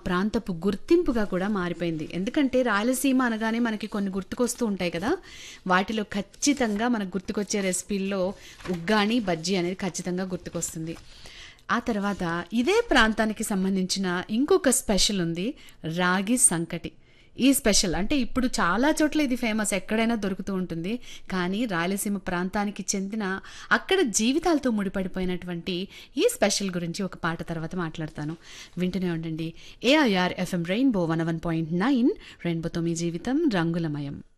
ప్రాంతపు గుర్తింపుగా కూడా మారిపోయింది ఎందుకంటే రాయలసీమ అనగానే మనకి కొన్ని గుర్తుకొస్తూ ఉంటాయి కదా వాటిలో ఖచ్చితంగా మనకు గుర్తుకొచ్చే రెసిపీల్లో ఉగ్గాని బజ్జీ అనేది ఖచ్చితంగా గుర్తుకొస్తుంది ఆ తర్వాత ఇదే ప్రాంతానికి సంబంధించిన ఇంకొక స్పెషల్ ఉంది రాగి సంకటి ఈ స్పెషల్ అంటే ఇప్పుడు చాలా చోట్ల ఇది ఫేమస్ ఎక్కడైనా దొరుకుతూ ఉంటుంది కానీ రాయలసీమ ప్రాంతానికి చెందిన అక్కడ జీవితాలతో ముడిపడిపోయినటువంటి ఈ స్పెషల్ గురించి ఒక పాట తర్వాత మాట్లాడతాను వింటూనే ఉండండి AIR FM rainbow one one point nine రెయిన్బోతో మీ జీవితం రంగులమయం